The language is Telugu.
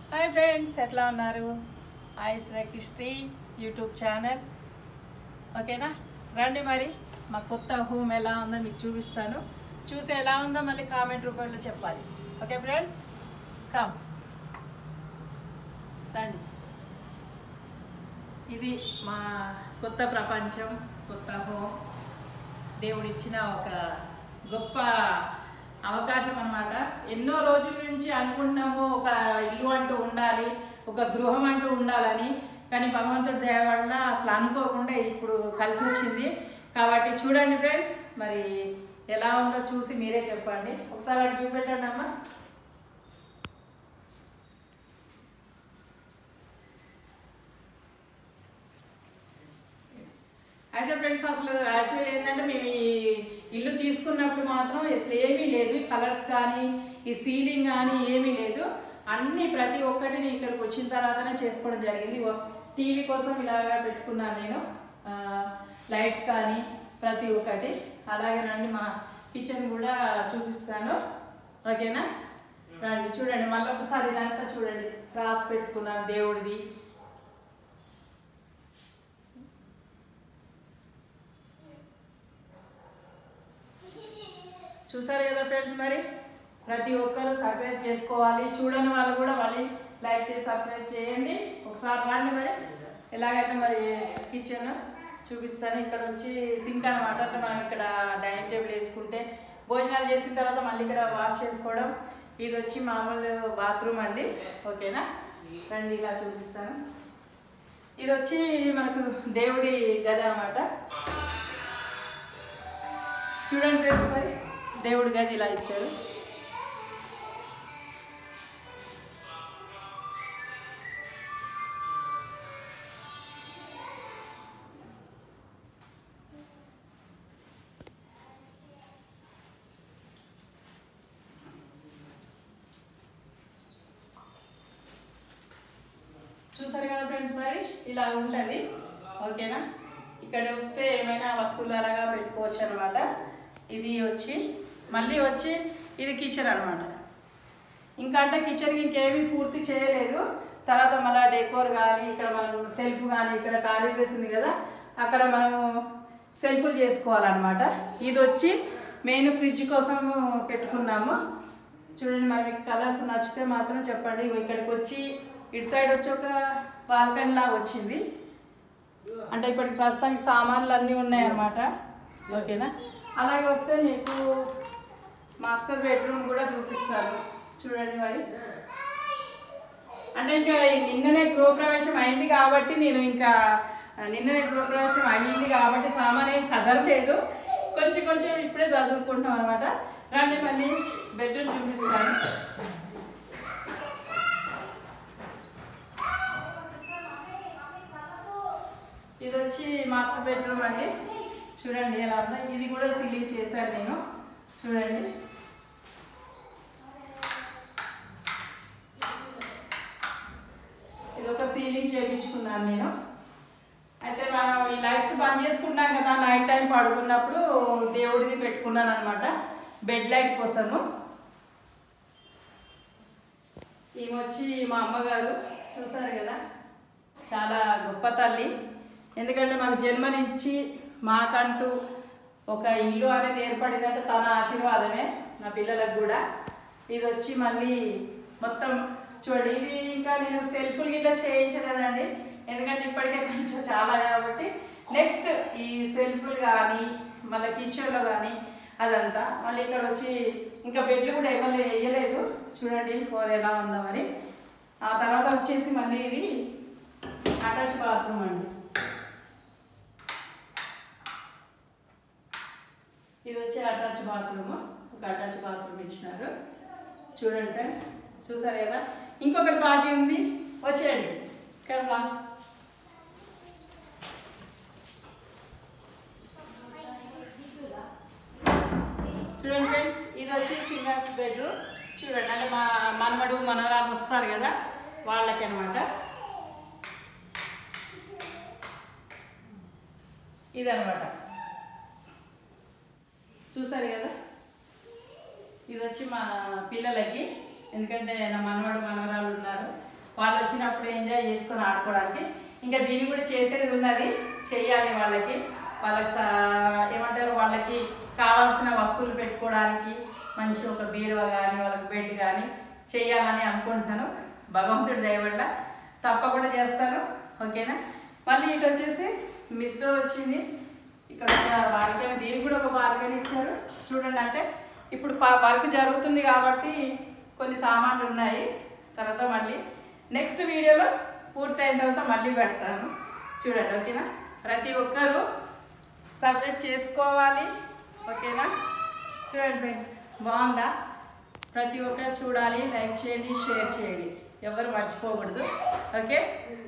హాయ్ ఫ్రెండ్స్ ఎట్లా ఉన్నారు హాయ్ శ్రీ యూట్యూబ్ ఛానల్ ఓకేనా రండి మరి మా కొత్త హోమ్ ఎలా ఉందో మీకు చూపిస్తాను చూసి ఎలా ఉందో మళ్ళీ కామెంట్ రూపంలో చెప్పాలి ఓకే ఫ్రెండ్స్ కమ్ రండి ఇది మా కొత్త ప్రపంచం కొత్త హోమ్ దేవుడిచ్చిన ఒక గొప్ప అవకాశం అన్నమాట ఎన్నో రోజుల నుంచి అనుకుంటున్నాము ఒక ఇల్లు అంటూ ఉండాలి ఒక గృహం అంటూ ఉండాలని కానీ భగవంతుడి దయ వల్ల అసలు అనుకోకుండా ఇప్పుడు కలిసి వచ్చింది కాబట్టి చూడండి ఫ్రెండ్స్ మరి ఎలా ఉందో చూసి మీరే చెప్పండి ఒకసారి అటు చూపెట్టండి అమ్మా అయితే ఫ్రెండ్స్ అసలు యాక్చువల్ ఏంటంటే మేము ఈ ఇల్లు తీసుకున్నప్పుడు మాత్రం అసలు ఏమీ లేదు ఈ కలర్స్ కానీ ఈ సీలింగ్ కానీ ఏమీ లేదు అన్ని ప్రతి ఒక్కటి నేను ఇక్కడికి వచ్చిన తర్వాతనే చేసుకోవడం జరిగింది టీవీ కోసం ఇలాగా పెట్టుకున్నాను నేను ఆ, లైట్స్ కానీ ప్రతి ఒక్కటి అలాగేనండి మా కిచెన్ కూడా చూపిస్తాను ఓకేనా రండి చూడండి మళ్ళీ ఒకసారి ఇదంతా చూడండి క్రాస్ పెట్టుకున్నాను దేవుడిది చూసారు కదా ఫ్రెండ్స్ మరి ప్రతి ఒక్కరు సబ్స్క్రైబ్ చేసుకోవాలి చూడని వాళ్ళు కూడా మళ్ళీ లైక్ చేసి సబ్స్క్రైబ్ చేయండి ఒకసారి రండి మరి ఎలాగైతే మరి కిచెన్ చూపిస్తాను ఇక్కడ వచ్చి సింక్ అనమాట అంటే మనం ఇక్కడ డైనింగ్ టేబుల్ వేసుకుంటే భోజనాలు చేసిన తర్వాత మళ్ళీ ఇక్కడ వాష్ చేసుకోవడం ఇది వచ్చి మామూలు బాత్రూమ్ అండి ఓకేనా రండి ఇలా చూపిస్తాను ఇది వచ్చి మనకు దేవుడి గది అనమాట చూడండి ఫ్రెండ్స్ మరి దేవుడి గది ఇలా ఇచ్చారు చూసారు కదా ఫ్రెండ్స్ మరి ఇలా ఉంటుంది ఓకేనా ఇక్కడ వస్తే ఏమైనా వస్తువులు అలాగా పెట్టుకోవచ్చు అనమాట ఇది వచ్చి మళ్ళీ వచ్చి ఇది కిచెన్ అనమాట ఇంకా అంటే కిచెన్కి ఇంకేమీ పూర్తి చేయలేదు తర్వాత మళ్ళీ డెకోర్ కానీ ఇక్కడ మనం సెల్ఫ్ కానీ ఇక్కడ ఖాళీ ప్లేస్ ఉంది కదా అక్కడ మనము సెల్ఫ్లు చేసుకోవాలన్నమాట ఇది వచ్చి మెయిన్ ఫ్రిడ్జ్ కోసం పెట్టుకున్నాము చూడండి మరి మీకు కలర్స్ నచ్చితే మాత్రం చెప్పండి ఇగో ఇక్కడికి వచ్చి ఇటు సైడ్ వచ్చి ఒక బాల్కనీ లాగా వచ్చింది అంటే ఇప్పటికి ప్రస్తుతానికి సామాన్లు అన్నీ ఉన్నాయన్నమాట ఓకేనా అలాగే వస్తే మీకు మాస్టర్ బెడ్రూమ్ కూడా చూపిస్తారు చూడండి మరి అంటే ఇంకా ఈ నిన్ననే గృహప్రవేశం అయింది కాబట్టి నేను ఇంకా నిన్ననే గృహప్రవేశం అయింది కాబట్టి సామాన్ ఏం చదవలేదు కొంచెం కొంచెం ఇప్పుడే చదువుకుంటాం అనమాట రండి మళ్ళీ బెడ్రూమ్ చూపిస్తాను ఇది వచ్చి మాస్టర్ బెడ్రూమ్ అండి చూడండి ఎలా ఉందో ఇది కూడా సీలింగ్ చేశాను నేను చూడండి ఇది ఒక సీలింగ్ చేయించుకున్నాను నేను అయితే మనం ఈ లైట్స్ బంద్ చేసుకుంటాం కదా నైట్ టైం పడుకున్నప్పుడు దేవుడిది పెట్టుకున్నాను అనమాట బెడ్ లైట్ కోసము ఈమె వచ్చి మా అమ్మగారు చూసారు కదా చాలా గొప్ప తల్లి ఎందుకంటే మాకు జన్మనిచ్చి మాకంటూ ఒక ఇల్లు అనేది ఏర్పడిందంటే తన ఆశీర్వాదమే నా పిల్లలకు కూడా ఇది వచ్చి మళ్ళీ మొత్తం చూడండి ఇది ఇంకా నేను సెల్ఫ్లు ఇట్లా చేయించలేదండి ఎందుకంటే ఇప్పటికే కొంచెం చాలా కాబట్టి నెక్స్ట్ ఈ సెల్ఫ్లు కానీ మళ్ళీ కిచెన్లో కానీ అదంతా మళ్ళీ ఇక్కడ వచ్చి ఇంకా బెడ్లు కూడా ఏమీ వేయలేదు చూడండి ఫోర్ ఎలా ఉందో మరి ఆ తర్వాత వచ్చేసి మళ్ళీ ఇది అటాచ్ బాత్రూమ్ అండి ఇది వచ్చి అటాచ్ బాత్రూమ్ ఒక అటాచ్ బాత్రూమ్ ఇచ్చినారు చూడండి ఫ్రెండ్స్ చూసారు కదా ఇంకొకటి బాకీ ఉంది వచ్చేయండి ఇక్కడ రా. చూడండి ఫ్రెండ్స్ ఇది వచ్చి చిన్న బెడ్ చూడండి అంటే మా మనవడు మనవరాలు వస్తారు కదా వాళ్ళకి అనమాట ఇదనమాట చూసారు కదా ఇది వచ్చి మా పిల్లలకి ఎందుకంటే నా మనవడు మనవరాలు ఉన్నారు వాళ్ళు వచ్చినప్పుడు ఎంజాయ్ చేసుకొని ఆడుకోవడానికి ఇంకా దీన్ని కూడా చేసేది ఉన్నది చెయ్యాలి వాళ్ళకి వాళ్ళకి సా- ఏమంటారు వాళ్ళకి కావాల్సిన వస్తువులు పెట్టుకోవడానికి మంచి ఒక బీరువా కానీ వాళ్ళకి బెడ్ కానీ చేయాలని అనుకుంటున్నాను భగవంతుడి దయ వల్ల తప్పకుండా చేస్తాను ఓకేనా మళ్ళీ ఇటు వచ్చేసి మిస్టో వచ్చింది ఇక్కడ ఒక బాల్కనీ దీనికి కూడా ఒక బాల్కనీ ఇచ్చారు చూడండి అంటే ఇప్పుడు ప- వర్క్ జరుగుతుంది కాబట్టి కొన్ని సామాన్లు ఉన్నాయి తర్వాత మళ్ళీ నెక్స్ట్ వీడియోలో పూర్తయిన తర్వాత మళ్ళీ పెడతాను చూడండి ఓకేనా ప్రతి ఒక్కరూ సబ్జెక్ట్ చేసుకోవాలి ఓకేనా చూడండి ఫ్రెండ్స్ బాగుందా ప్రతి ఒక్కరు చూడాలి లైక్ చేయండి షేర్ చేయండి ఎవరు మర్చిపోకూడదు ఓకే